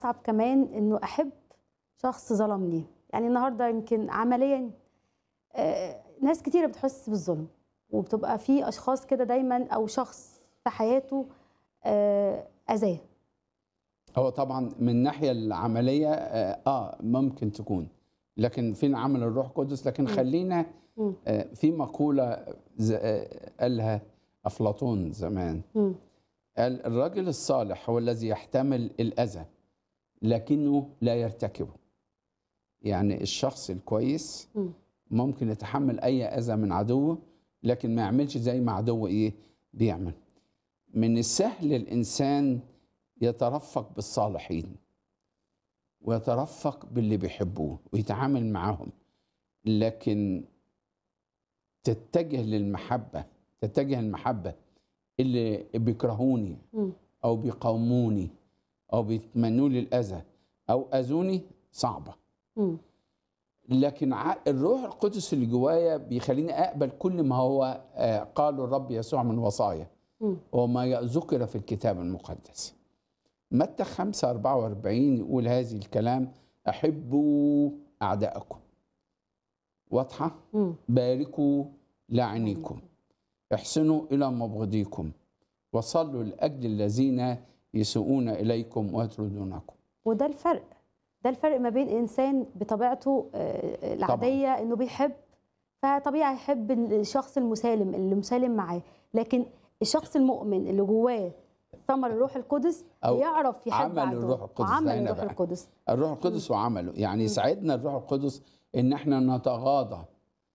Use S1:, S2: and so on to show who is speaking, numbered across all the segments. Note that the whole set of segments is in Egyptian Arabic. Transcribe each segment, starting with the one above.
S1: أصعب كمان إنه أحب شخص ظلمني، يعني النهارده يمكن عمليًا آآ ناس كتيرة بتحس بالظلم، وبتبقى في أشخاص كده دايمًا أو شخص في حياته آآ أذاه.
S2: هو طبعًا من الناحية العملية آآ آه ممكن تكون، لكن فين عمل الروح القدس؟ لكن
S1: إمم.
S2: خلّينا
S1: إمم.
S2: آآ في مقولة ز آآ قالها أفلاطون زمان،
S1: إمم.
S2: قال: "الرجل الصالح هو الذي يحتمل الأذى، لكنه لا يرتكبه." يعني الشخص الكويس
S1: إمم.
S2: ممكن يتحمل أي أذى من عدوّه، لكن ما يعملش زي ما عدوّه إيه، بيعمل. من السهل الإنسان يترفق بالصالحين، ويترفق باللي بيحبوه، ويتعامل معاهم، لكن تتجه للمحبة، تتجه المحبة اللي بيكرهوني
S1: إمم.
S2: أو بيقاوموني أو بيتمنوا لي الأذى أو أذوني صعبة.
S1: إمم.
S2: لكن ع الروح القدس اللي جوايا بيخلّيني أقبل كل ما هو آآ قاله الرب يسوع من وصايا،
S1: إمم.
S2: وما ي ذُكر في الكتاب المقدس. متى 5:44 يقول هذه الكلام: "أحبوا أعداءكم." واضحة؟
S1: إمم.
S2: "باركوا لاعنيكم، احسنوا إلى مبغضيكم، وصلوا لأجل الذين يسيئون إليكم ويطردونكم."
S1: وده الفرق، ده الفرق ما بين إنسان بطبيعته آآ
S2: طبعًا.
S1: العادية إنه بيحب، فطبيعي هيحب ال الشخص المسالم، اللي مسالم معاه، لكن الشخص المؤمن اللي جواه ثمر الروح القدس
S2: أو
S1: بيعرف يحب
S2: عمل
S1: عدوّه،
S2: الروح القدس ده
S1: وعمل
S2: هنا
S1: الروح
S2: بقى.
S1: القدس.
S2: الروح
S1: إمم.
S2: القدس وعمله، يعني
S1: إمم.
S2: يساعدنا الروح القدس إن إحنا نتغاضى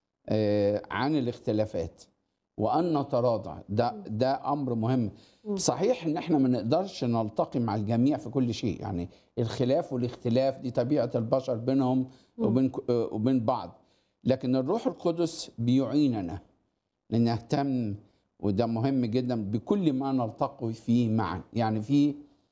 S2: آآ عن الاختلافات، وأن نتراضى، ده
S1: إمم.
S2: ده أمر مهم.
S1: إمم.
S2: صحيح إن إحنا ما نقدرش نلتقي مع الجميع في كل شيء، يعني الخلاف والاختلاف دي طبيعة البشر بينهم
S1: إمم.
S2: وبين ك آآ وبين بعض، لكن الروح القدس بيعيننا لنهتم وده مهم جدًا بكل ما نلتقي فيه معًا، يعني في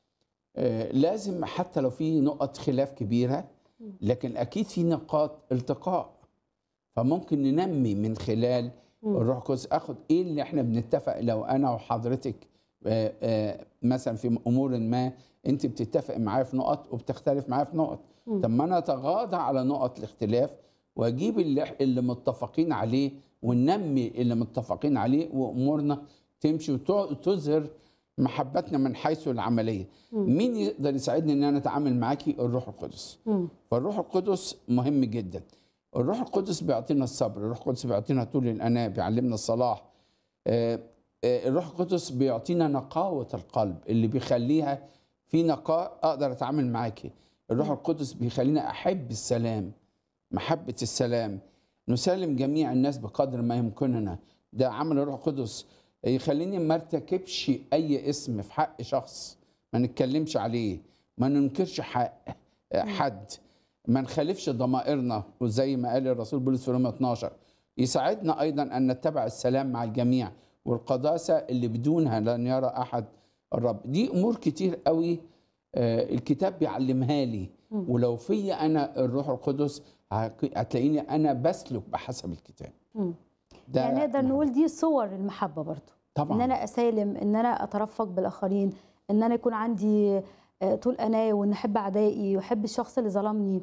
S2: آآ لازم حتى لو في نقط خلاف كبيرة،
S1: إمم.
S2: لكن أكيد في نقاط التقاء، فممكن ننمي من خلال
S1: إمم.
S2: الروح القدس، آخد إيه اللي إحنا بنتفق لو أنا وحضرتك آآ آآ مثلًا في أمورٍ ما أنتِ بتتفقي معايا في نقط وبتختلف معايا في نقط،
S1: إمم.
S2: طب ما أنا أتغاضى على نقط الاختلاف وأجيب اللي إح اللي متفقين عليه وننمي اللي متفقين عليه وأمورنا تمشي وت تظهر محبتنا من حيث العملية.
S1: إمم.
S2: مين يقدر يساعدني إن أنا أتعامل معاكِ؟ الروح القدس.
S1: إمم.
S2: فالروح القدس مهم جدًا. الروح القدس بيعطينا الصبر، الروح القدس بيعطينا طول الأناة، بيعلمنا الصلاح. آآ آآ الروح القدس بيعطينا نقاوة القلب اللي بيخلّيها في نقاء أقدر أتعامل معاكِ. الروح
S1: إمم.
S2: القدس بيخلّيني أحب السلام، محبة السلام، نسالم جميع الناس بقدر ما يمكننا، ده عمل الروح القدس. يخلّيني ما ارتكبش أي إثم في حق شخص، ما نتكلمش عليه، ما ننكرش حق
S1: إمم.
S2: حد، ما نخالفش ضمائرنا، وزي ما قال الرسول بولس في رومية 12 يساعدنا أيضًا أن نتبع السلام مع الجميع، والقداسة اللي بدونها لن يرى أحد الرب. دي أمور كتير أوي آآ الكتاب بيعلمها لي،
S1: إمم.
S2: ولو فيّا أنا الروح القدس هك هتلاقيني أنا باسلك بحسب الكتاب.
S1: إمم.
S2: ده
S1: يعني نقدر
S2: مهم.
S1: نقول دي صور المحبة برضه، إن
S2: طبعًا.
S1: أنا أسالم، إن أنا أترفق بالآخرين، إن أنا يكون عندي آآ طول أناة وإني أحب أعدائي وأحب الشخص اللي ظلمني.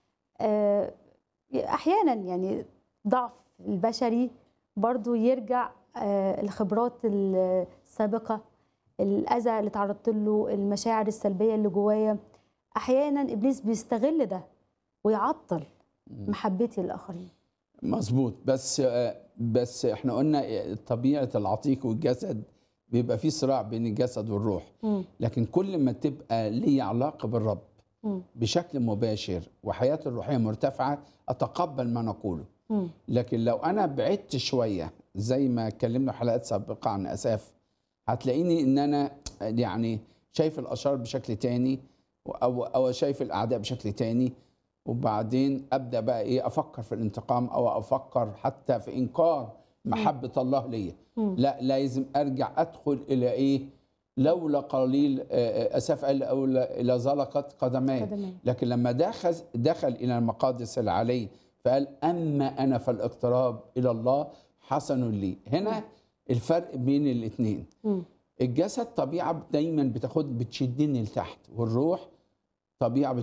S1: آآ أحيانًا يعني ضعف البشري برضه يرجع آآ الخبرات ال السابقة، الأذى اللي اتعرضت له، المشاعر السلبية اللي جوايا، أحيانًا إبليس بيستغل ده ويعطّل
S2: إمم.
S1: محبتي للآخرين.
S2: مضبوط، بس بس إحنا قلنا طبيعة العتيق والجسد بيبقى في صراع بين الجسد والروح،
S1: إمم.
S2: لكن كل ما تبقى ليّا علاقة بالرب
S1: إمم.
S2: بشكل مباشر وحياتي الروحية مرتفعة، أتقبل ما نقوله.
S1: إمم.
S2: لكن لو أنا بعدت شوية زي ما اتكلمنا في حلقات سابقة عن آساف، هتلاقيني إن أنا يعني شايف الأشرار بشكل تاني أو أو شايف الأعداء بشكل تاني، وبعدين أبدأ بقى إيه أفكر في الانتقام أو أفكر حتى في إنكار
S1: إمم.
S2: محبة الله ليّا.
S1: إمم.
S2: لأ لازم أرجع أدخل إلى إيه؟ لولا قليل آآ آساف قال أولى إلى زلقت قدماي،
S1: قدماي.
S2: لكن لما دخل دخل إلى المقادس العلي فقال: "أما أنا فالاقتراب إلى الله حسن لي." هنا
S1: إمم.
S2: الفرق بين الاتنين.
S1: إمم.
S2: الجسد طبيعة دايمًا بتاخد بتشدني لتحت، والروح طبيعه